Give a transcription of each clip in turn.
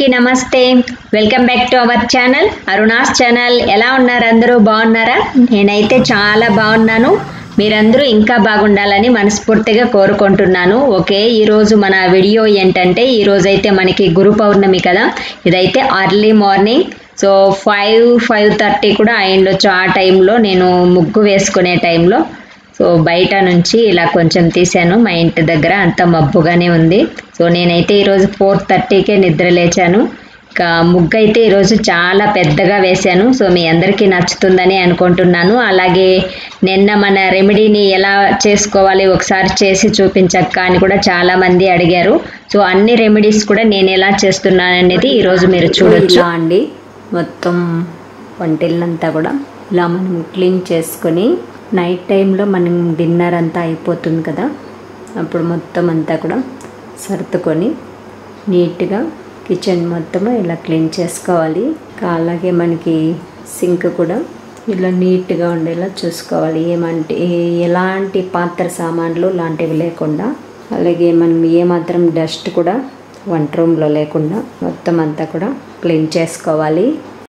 నమస్తే welcome back to our channel Aruna's channel ఎలా ఉన్నారు అందరూ బాగున్నారా నేనైతే చాలా బాగున్నాను మీరందరూ ఇంకా బాగుండాలని మనస్ఫూర్తిగా కోరుకుంటున్నాను ఓకే ఈరోజు మన వీడియో ఏంటంటే ఈరోజు అయితే మనకి గురు పౌర్ణమి కదా ఇదైతే early morning so five five thirty కూడా అయిండొచ్చు ఆ టైంలో నేను ముగ్గు వేసుకునే టైంలో సో బయట నుంచి ఇలా కొంచెం తీశాను మా ఇంటి దగ్గర అంత మబ్బుగానే ఉంది సో నేనైతే ఈరోజు ఫోర్ థర్టీకే నిద్ర లేచాను ఇక ముగ్గు అయితే ఈరోజు చాలా పెద్దగా వేశాను సో మీ అందరికీ నచ్చుతుందని అనుకుంటున్నాను అలాగే నిన్న మన రెమెడీని ఎలా చేసుకోవాలి ఒకసారి చేసి చూపించక్క అని కూడా చాలా మంది అడిగారు సో అన్ని రెమెడీస్ కూడా నేను ఎలా చేస్తున్నాను అనేది ఈరోజు మీరు చూడొచ్చు అండి మొత్తం వంటిల్లంతా కూడా ఇలా మనం క్లీన్ చేసుకొని నైట్ టైంలో మనం డిన్నర్ అంతా అయిపోతుంది కదా అప్పుడు మొత్తం అంతా కూడా సర్దుకొని నీట్గా కిచెన్ మొత్తము ఇలా క్లీన్ చేసుకోవాలి ఇంకా అలాగే మనకి సింక్ కూడా ఇలా నీట్గా ఉండేలా చూసుకోవాలి ఏమంటే ఎలాంటి పాత్ర సామాన్లు లాంటివి లేకుండా అలాగే మనం ఏమాత్రం డస్ట్ కూడా వంట రూమ్లో లేకుండా మొత్తం అంతా కూడా క్లీన్ చేసుకోవాలి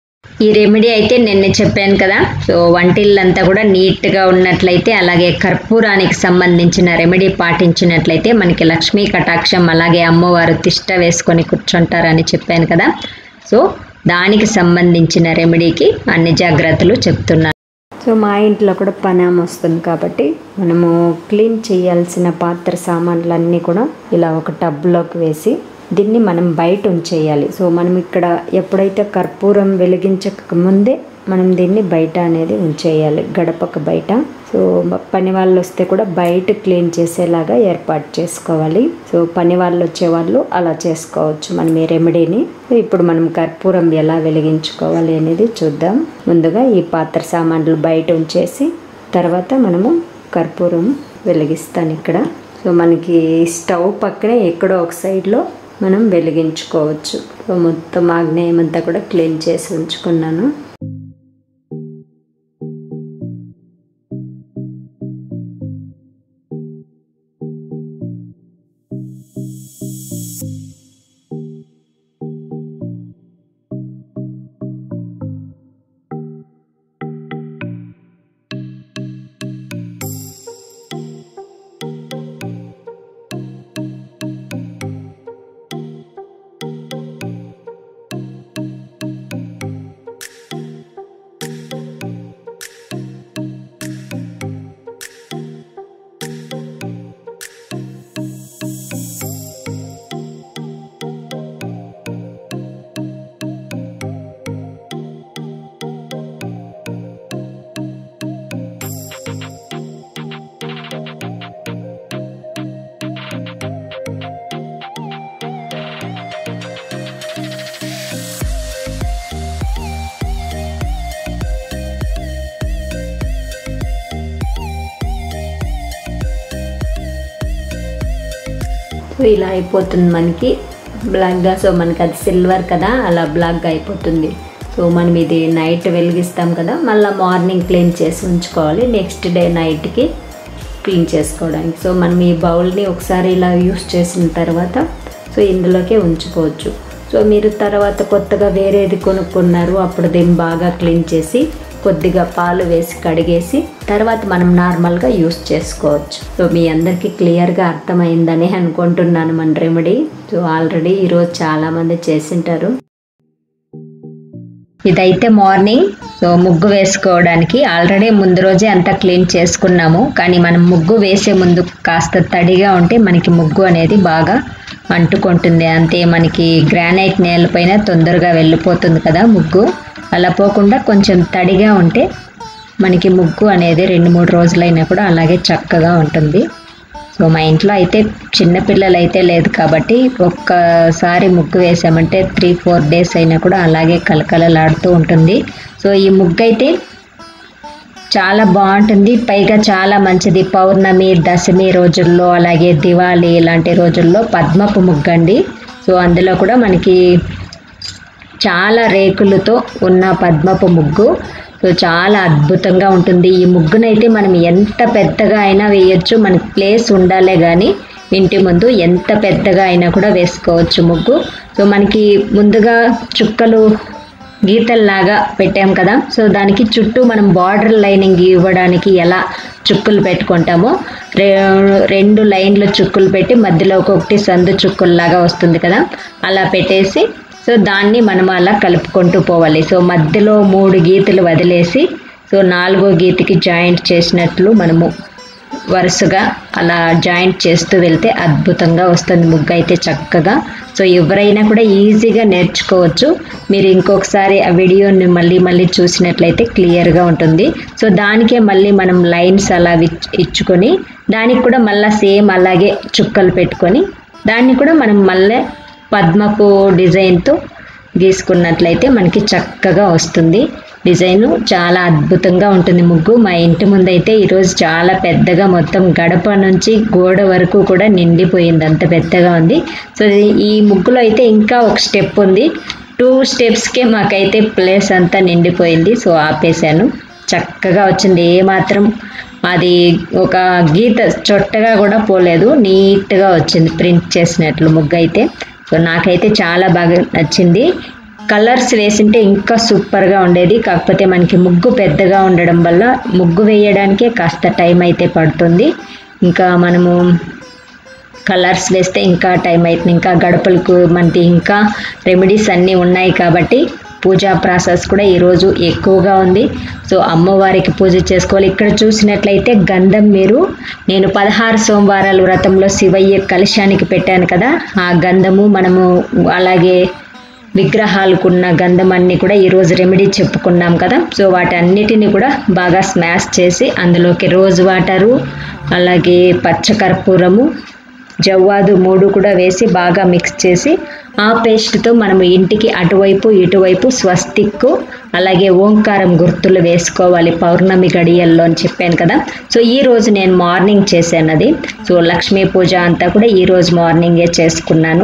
ఈ రెమెడీ అయితే నిన్న చెప్పాను కదా సో వంటిల్లంతా కూడా నీట్గా ఉన్నట్లయితే అలాగే కర్పూరానికి సంబంధించిన రెమెడీ పాటించినట్లయితే మనకి లక్ష్మీ కటాక్షం అలాగే అమ్మవారు తిష్ట వేసుకొని కూర్చుంటారని చెప్పాను కదా సో దానికి సంబంధించిన రెమెడీకి అన్ని జాగ్రత్తలు చెప్తున్నాను సో మా ఇంట్లో కూడా పనామ వస్తుంది కాబట్టి మనము క్లీన్ చేయాల్సిన పాత్ర సామాన్లన్నీ కూడా ఇలా ఒక టబ్లోకి వేసి దీన్ని మనం బయట ఉంచేయాలి సో మనం ఇక్కడ ఎప్పుడైతే కర్పూరం వెలిగించక ముందే మనం దీన్ని బయట అనేది ఉంచేయాలి గడపక బయట సో పని వాళ్ళు వస్తే కూడా బయట క్లీన్ చేసేలాగా ఏర్పాటు చేసుకోవాలి సో పని వాళ్ళు వచ్చేవాళ్ళు అలా చేసుకోవచ్చు మనం ఈ రెమెడీని ఇప్పుడు మనం కర్పూరం ఎలా వెలిగించుకోవాలి అనేది చూద్దాం ముందుగా ఈ పాత్ర సామాన్లు బయట ఉంచేసి తర్వాత మనము కర్పూరం వెలిగిస్తాను ఇక్కడ సో మనకి స్టవ్ పక్కనే ఎక్కడో ఒక సైడ్లో మనం వెలిగించుకోవచ్చు సో మొత్తం ఆగ్నేయం అంతా కూడా క్లీన్ చేసి ఉంచుకున్నాను సో ఇలా అయిపోతుంది మనకి బ్లాక్గా సో మనకి అది సిల్వర్ కదా అలా బ్లాక్గా అయిపోతుంది సో మనం ఇది నైట్ వెలిగిస్తాం కదా మళ్ళీ మార్నింగ్ క్లీన్ చేసి ఉంచుకోవాలి నెక్స్ట్ డే నైట్కి క్లీన్ చేసుకోవడానికి సో మనం ఈ బౌల్ని ఒకసారి ఇలా యూస్ చేసిన తర్వాత సో ఇందులోకే ఉంచుకోవచ్చు సో మీరు తర్వాత కొత్తగా వేరేది కొనుక్కున్నారు అప్పుడు దీన్ని బాగా క్లీన్ చేసి కొద్దిగా పాలు వేసి కడిగేసి తర్వాత మనం నార్మల్గా యూస్ చేసుకోవచ్చు సో మీ అందరికీ క్లియర్గా అర్థమైందని అనుకుంటున్నాను మన రెమెడీ సో ఆల్రెడీ ఈరోజు చాలామంది చేసింటారు ఇదైతే మార్నింగ్ సో ముగ్గు వేసుకోవడానికి ఆల్రెడీ ముందు రోజే అంతా క్లీన్ చేసుకున్నాము కానీ మనం ముగ్గు వేసే ముందు కాస్త తడిగా ఉంటే మనకి ముగ్గు అనేది బాగా అంటుకుంటుంది అంతే మనకి గ్రానైట్ నేలపైన తొందరగా వెళ్ళిపోతుంది కదా ముగ్గు అలా పోకుండా కొంచెం తడిగా ఉంటే మనకి ముగ్గు అనేది రెండు మూడు రోజులైనా కూడా అలాగే చక్కగా ఉంటుంది సో మా ఇంట్లో అయితే చిన్నపిల్లలు అయితే లేదు కాబట్టి ఒక్కసారి ముగ్గు వేసామంటే త్రీ ఫోర్ డేస్ అయినా కూడా అలాగే కలకలలాడుతూ ఉంటుంది సో ఈ ముగ్గు అయితే చాలా బాగుంటుంది పైగా చాలా మంచిది పౌర్ణమి దశమి రోజుల్లో అలాగే దివాళీ ఇలాంటి రోజుల్లో పద్మపు ముగ్గండి సో అందులో కూడా మనకి చాలా రేకులతో ఉన్న పద్మపు ముగ్గు సో చాలా అద్భుతంగా ఉంటుంది ఈ ముగ్గునైతే మనం ఎంత పెద్దగా అయినా వేయొచ్చు మనకి ప్లేస్ ఉండాలే కానీ ఇంటి ముందు ఎంత పెద్దగా అయినా కూడా వేసుకోవచ్చు ముగ్గు సో మనకి ముందుగా చుక్కలు గీతల్లాగా పెట్టాం కదా సో దానికి చుట్టూ మనం బార్డర్ లైనింగ్ ఇవ్వడానికి ఎలా చుక్కులు పెట్టుకుంటామో రె రెండు లైన్లు చుక్కులు పెట్టి మధ్యలో ఒక్కొక్కటి సందు చుక్కుల్లాగా వస్తుంది కదా అలా పెట్టేసి సో దాన్ని మనం అలా కలుపుకుంటూ పోవాలి సో మధ్యలో మూడు గీతలు వదిలేసి సో నాలుగో గీతకి జాయింట్ చేసినట్లు మనము వరుసగా అలా జాయింట్ చేస్తూ వెళ్తే అద్భుతంగా వస్తుంది ముగ్గు అయితే చక్కగా సో ఎవరైనా కూడా ఈజీగా నేర్చుకోవచ్చు మీరు ఇంకొకసారి ఆ వీడియోని మళ్ళీ మళ్ళీ చూసినట్లయితే క్లియర్గా ఉంటుంది సో దానికే మళ్ళీ మనం లైన్స్ అలా విచ్- ఇచ్చుకొని దానికి కూడా మళ్ళీ సేమ్ అలాగే చుక్కలు పెట్టుకొని దాన్ని కూడా మనం మళ్ళీ పద్మపు డిజైన్తో గీసుకున్నట్లయితే మనకి చక్కగా వస్తుంది డిజైన్ చాలా అద్భుతంగా ఉంటుంది ముగ్గు మా ఇంటి ముందు అయితే ఈరోజు చాలా పెద్దగా మొత్తం గడప నుంచి గోడ వరకు కూడా నిండిపోయింది అంత పెద్దగా ఉంది సో ఇది- ఈ ముగ్గులో అయితే ఇంకా ఒక స్టెప్ ఉంది టూ స్టెప్స్కే మాకైతే ప్లేస్ అంతా నిండిపోయింది సో ఆపేశాను చక్కగా వచ్చింది ఏమాత్రం అది ఒక గీత చొట్టగా కూడా పోలేదు నీట్గా వచ్చింది ప్రింట్ చేసినట్లు ముగ్గు అయితే సో నాకైతే చాలా బాగా నచ్చింది కలర్స్ వేసింటే ఇంకా సూపర్గా ఉండేది కాకపోతే మనకి ముగ్గు పెద్దగా ఉండడం వల్ల ముగ్గు వేయడానికే కాస్త టైం అయితే పడుతుంది ఇంకా మనము కలర్స్ వేస్తే ఇంకా టైం అవుతుంది ఇంకా గడపలకు మనకి ఇంకా రెమెడీస్ అన్నీ ఉన్నాయి కాబట్టి పూజా ప్రాసెస్ కూడా ఈరోజు ఎక్కువగా ఉంది సో అమ్మవారికి పూజ చేసుకోవాలి ఇక్కడ చూసినట్లయితే గంధం మీరు నేను పదహారు సోమవారాల వ్రతంలో శివయ్య కలశానికి పెట్టాను కదా ఆ గంధము మనము అలాగే విగ్రహాలకున్న గంధం అన్ని కూడా ఈరోజు రెమెడీ చెప్పుకున్నాం కదా సో వాటన్నిటిని కూడా బాగా స్మాష్ చేసి అందులోకి రోజ్ వాటరు అలాగే పచ్చకర్పూరము జవ్వాదు మూడు కూడా వేసి బాగా మిక్స్ చేసి ఆ పేస్ట్తో మనము ఇంటికి అటువైపు ఇటువైపు స్వస్తిక్కు అలాగే ఓంకారం గుర్తులు వేసుకోవాలి పౌర్ణమి గడియల్లో అని చెప్పాను కదా సో ఈ రోజు నేను మార్నింగ్ చేశాను అది సో లక్ష్మీ పూజ అంతా కూడా ఈ రోజు మార్నింగే చేసుకున్నాను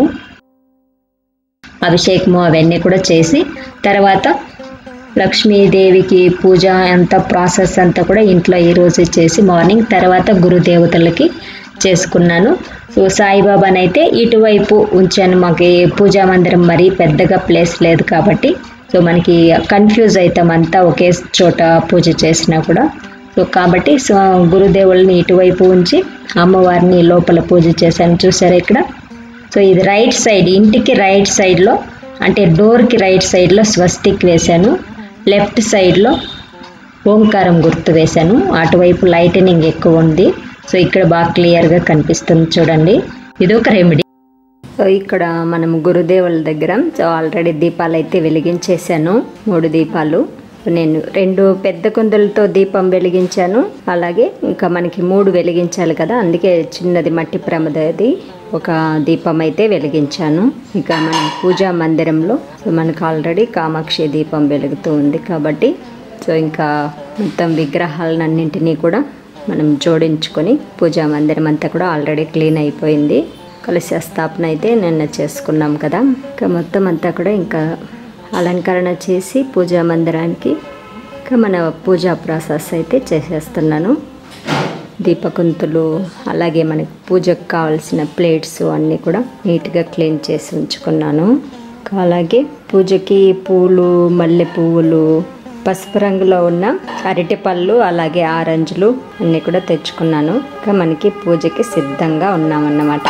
అభిషేకము అవన్నీ కూడా చేసి తర్వాత లక్ష్మీదేవికి పూజ అంత ప్రాసెస్ అంతా కూడా ఇంట్లో ఈరోజు చేసి మార్నింగ్ తర్వాత గురుదేవతలకి చేసుకున్నాను సో సాయిబాబాని అయితే ఇటువైపు ఉంచాను మాకు పూజా మందిరం మరీ పెద్దగా ప్లేస్ లేదు కాబట్టి సో మనకి కన్ఫ్యూజ్ అవుతాం అంతా ఒకే చోట పూజ చేసినా కూడా సో కాబట్టి సో గురుదేవుల్ని ఇటువైపు ఉంచి అమ్మవారిని లోపల పూజ చేశాను చూసారా ఇక్కడ సో ఇది రైట్ సైడ్ ఇంటికి రైట్ సైడ్లో అంటే డోర్కి రైట్ సైడ్లో స్వస్తిక్ వేశాను లెఫ్ట్ సైడ్లో ఓంకారం గుర్తు వేశాను అటువైపు లైటనింగ్ ఎక్కువ ఉంది సో ఇక్కడ బాగా క్లియర్గా కనిపిస్తుంది చూడండి ఇది ఒక రెమెడీ సో ఇక్కడ మనం గురుదేవుల దగ్గర సో ఆల్రెడీ దీపాలు అయితే వెలిగించేశాను మూడు దీపాలు నేను రెండు పెద్ద కుందులతో దీపం వెలిగించాను అలాగే ఇంకా మనకి మూడు వెలిగించాలి కదా అందుకే చిన్నది మట్టి ప్రమదది ఒక దీపం అయితే వెలిగించాను ఇక మన పూజా మందిరంలో సో మనకు ఆల్రెడీ కామాక్షి దీపం వెలుగుతూ ఉంది కాబట్టి సో ఇంకా మొత్తం విగ్రహాలన్నింటినీ కూడా మనం జోడించుకొని పూజా మందిరం అంతా కూడా ఆల్రెడీ క్లీన్ అయిపోయింది కలశ స్థాపన అయితే నిన్న చేసుకున్నాం కదా ఇంకా మొత్తం అంతా కూడా ఇంకా అలంకరణ చేసి పూజా మందిరానికి ఇంకా మన పూజా ప్రాసెస్ అయితే చేసేస్తున్నాను దీపకుంతులు అలాగే మనకు పూజకు కావాల్సిన ప్లేట్స్ అన్నీ కూడా నీట్గా క్లీన్ చేసి ఉంచుకున్నాను ఇంకా అలాగే పూజకి పూలు మల్లె పువ్వులు పసుపు రంగులో ఉన్న అరటి పళ్ళు అలాగే ఆరెంజ్లు అన్నీ కూడా తెచ్చుకున్నాను ఇంకా మనకి పూజకి సిద్ధంగా ఉన్నామన్నమాట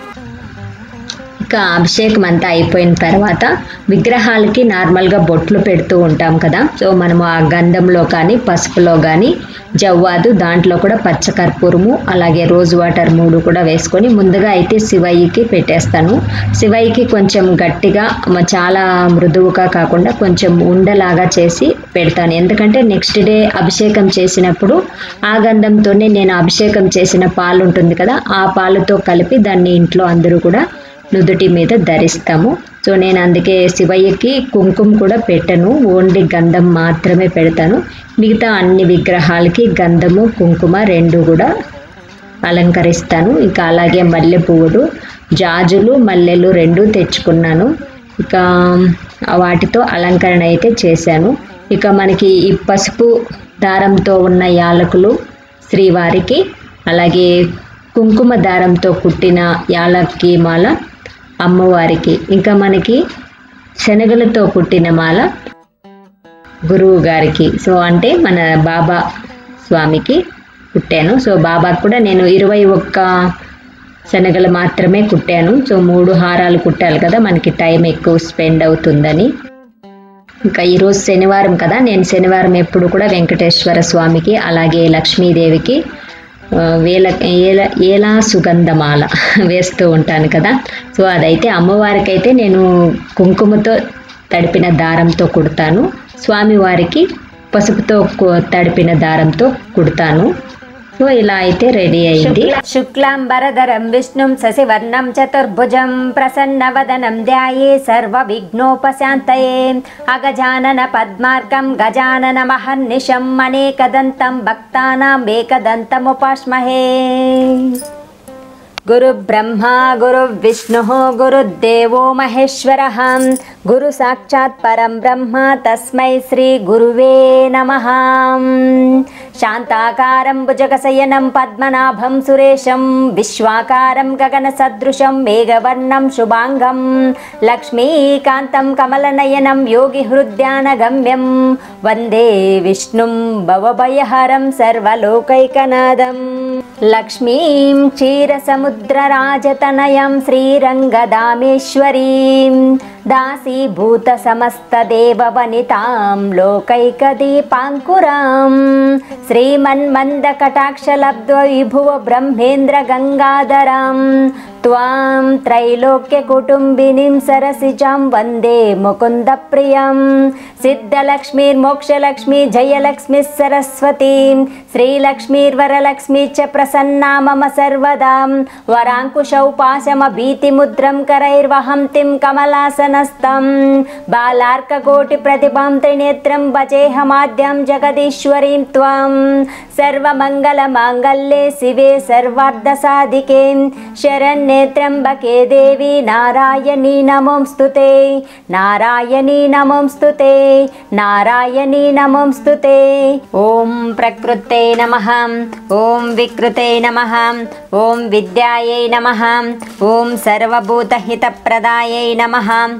ఇంకా అభిషేకం అంతా అయిపోయిన తర్వాత విగ్రహాలకి నార్మల్గా బొట్లు పెడుతూ ఉంటాం కదా సో మనము ఆ గంధంలో కానీ పసుపులో కానీ జవ్వాదు దాంట్లో కూడా పచ్చకర్పూరము అలాగే రోజ్ వాటర్ మూడు కూడా వేసుకొని ముందుగా అయితే శివయ్యకి పెట్టేస్తాను శివయ్యకి కొంచెం గట్టిగా మ- చాలా మృదువుగా కాకుండా కొంచెం ఉండలాగా చేసి పెడతాను ఎందుకంటే నెక్స్ట్ డే అభిషేకం చేసినప్పుడు ఆ గంధంతోనే నేను అభిషేకం చేసిన పాలు ఉంటుంది కదా ఆ పాలుతో కలిపి దాన్ని ఇంట్లో అందరూ కూడా నుదుటి మీద ధరిస్తాము సో నేను అందుకే శివయ్యకి కుంకుమ కూడా పెట్టను ఓన్లీ గంధం మాత్రమే పెడతాను మిగతా అన్ని విగ్రహాలకి గంధము కుంకుమ రెండు కూడా అలంకరిస్తాను ఇంకా అలాగే మల్లె పువ్వులు జాజులు మల్లెలు రెండు తెచ్చుకున్నాను ఇక వాటితో అలంకరణ అయితే చేశాను ఇక మనకి ఈ పసుపు దారంతో ఉన్న యాలకులు శ్రీవారికి అలాగే కుంకుమ దారంతో కుట్టిన యాలక్కి మాల అమ్మవారికి ఇంకా మనకి శనగలతో కుట్టిన మాల గురువు గారికి సో అంటే మన బాబా స్వామికి కుట్టాను సో బాబాకు కూడా నేను ఇరవై ఒక్క శనగలు మాత్రమే కుట్టాను సో మూడు హారాలు కుట్టాలి కదా మనకి టైం ఎక్కువ స్పెండ్ అవుతుందని ఇంకా ఈరోజు శనివారం కదా నేను శనివారం ఎప్పుడు కూడా వెంకటేశ్వర స్వామికి అలాగే లక్ష్మీదేవికి ఆ, వేల ఏల ఏలా సుగంధమాల వేస్తూ ఉంటాను కదా సో అదైతే అమ్మవారికి అయితే నేను కుంకుమతో తడిపిన దారంతో కుడతాను స్వామివారికి పసుపుతో కు- తడిపిన దారంతో కుడతాను సో ఇలా అయితే రెడీ అయింది శుక్లాంబరధరం విష్ణుం శశివర్ణం చతుర్భుజం ప్రసన్నవదనం ధ్యాయే సర్వవిఘ్నోపశాంతయే అగజానన పద్మార్కం గజానన మహర్నిశం అనేకదంతం భక్తానాం ఏకదంతముపాస్మహే గురుబ్రహ్మా గురువిష్ణుः గురుదేవో మహేశ్వరः గురు సాక్షాత్ పరం బ్రహ్మ తస్మై శ్రీ గురువే నమః శాంతాకారం భుజగశయనం పద్మనాభం సురేశం విశ్వాకారం గగన సదృశం మేఘవర్ణం శుభాంగం లక్ష్మీకాంతం కమలనయనం యోగి హృద్యానగమ్యం వందే విష్ణుం భవభయహరం సర్వలోకైకనాదం లక్ష్మీం క్షీరసముద్రరాజతనయం శ్రీరంగదామేశ్వరీం దాసీభూత సమస్తదేవవనితాం లోకైకదీపాంకురాం శ్రీమన్మందకటాక్షలబ్ధ విభువ బ్రహ్మేంద్ర గంగాధరాం త్వాం త్రైలోక్యకుటుంబినిం సరసిజాం వందే ముకుందప్రియం సిద్ధలక్ష్మీర్మోక్షలక్ష్మీ జయలక్ష్మి సరస్వతీ శ్రీలక్ష్మీర్వరలక్ష్మీ చ ప్రసన్నా మమ సర్వదా వరాంకుశౌ పాశమ భీతిముద్రం కరైర్వహంతిం కమలాసనస్తం బాలార్కకోటి ప్రతిభాం త్రినేత్రం భజేహమాద్యం జగదీశ్వరీం త్వాం సర్వమంగళమాంగళ్యే శివే సర్వార్ధసాధికే శరణ్యే త్ర్యంబకే దేవి నారాయణీ నమోంస్తుతే నారాయణీ నమోంస్తుతే నారాయణీ నమోంస్తుతే ఓం ప్రకృతే నమ ఓం వికృతే నమ ఓం విద్యాయై నమ ఓం సర్వభూతహితప్రదాయై నమ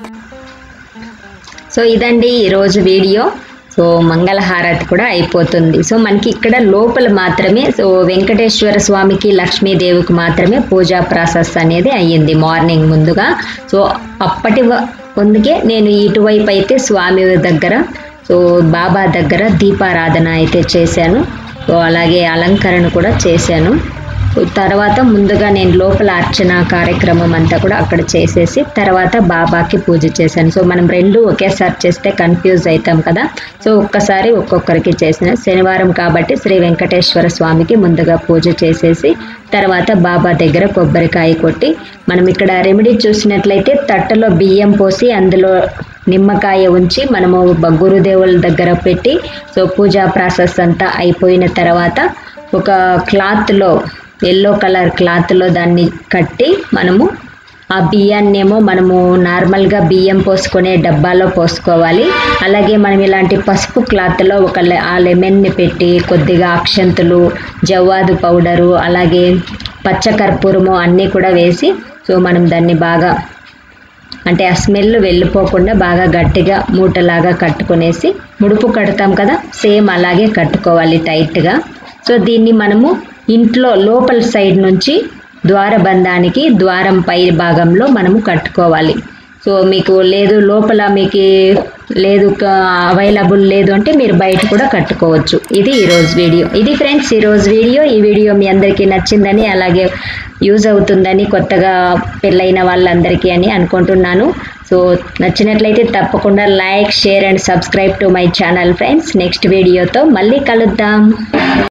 సో ఇదండి ఈరోజు వీడియో సో మంగళహారతి కూడా అయిపోతుంది సో మనకి ఇక్కడ లోపల మాత్రమే సో వెంకటేశ్వర స్వామికి లక్ష్మీదేవికి మాత్రమే పూజా ప్రాసెస్ అనేది అయ్యింది మార్నింగ్ ముందుగా సో అప్పటి వ- ముందుకే నేను ఇటువైపు అయితే స్వామి దగ్గర సో బాబా దగ్గర దీపారాధన అయితే చేశాను సో అలాగే అలంకరణ కూడా చేశాను తర్వాత ముందుగా నేను లోపల అర్చన కార్యక్రమం అంతా కూడా అక్కడ చేసేసి తర్వాత బాబాకి పూజ చేశాను సో మనం రెండు ఒకేసారి చేస్తే కన్ఫ్యూజ్ అవుతాం కదా సో ఒక్కసారి ఒక్కొక్కరికి చేసిన శనివారం కాబట్టి శ్రీ వెంకటేశ్వర స్వామికి ముందుగా పూజ చేసేసి తర్వాత బాబా దగ్గర కొబ్బరికాయ కొట్టి మనం ఇక్కడ రెమెడీ చూసినట్లయితే తట్టలో బియ్యం పోసి అందులో నిమ్మకాయ ఉంచి మనము బ- గురుదేవుల దగ్గర పెట్టి సో పూజా ప్రాసెస్ అంతా అయిపోయిన తర్వాత ఒక క్లాత్లో ఎల్లో కలర్ క్లాత్లో దాన్ని కట్టి మనము ఆ బియ్యాన్నేమో మనము నార్మల్గా బియ్యం పోసుకునే డబ్బాలో పోసుకోవాలి అలాగే మనం ఇలాంటి పసుపు క్లాత్లో ఒక లె- ఆ లెమన్ని పెట్టి కొద్దిగా అక్షంతులు జవ్వాదు పౌడరు అలాగే పచ్చకర్పూరము అన్నీ కూడా వేసి సో మనం దాన్ని బాగా అంటే ఆ స్మెల్ వెళ్ళిపోకుండా బాగా గట్టిగా మూటలాగా కట్టుకునేసి ముడుపు కడతాం కదా సేమ్ అలాగే కట్టుకోవాలి టైట్గా సో దీన్ని మనము ఇంట్లో లోపల సైడ్ నుంచి ద్వారబంధానికి ద్వారం పై భాగంలో మనము కట్టుకోవాలి సో మీకు లేదు లోపల మీకు లేదు అవైలబుల్ లేదు అంటే మీరు బయట కూడా కట్టుకోవచ్చు ఇది ఈరోజు వీడియో ఇది ఫ్రెండ్స్ ఈరోజు వీడియో ఈ వీడియో మీ అందరికీ నచ్చిందని అలాగే యూజ్ అవుతుందని కొత్తగా పెళ్ళైన వాళ్ళందరికీ అని అనుకుంటున్నాను సో నచ్చినట్లయితే తప్పకుండా like share and subscribe to my channel friends next వీడియోతో మళ్ళీ కలుద్దాం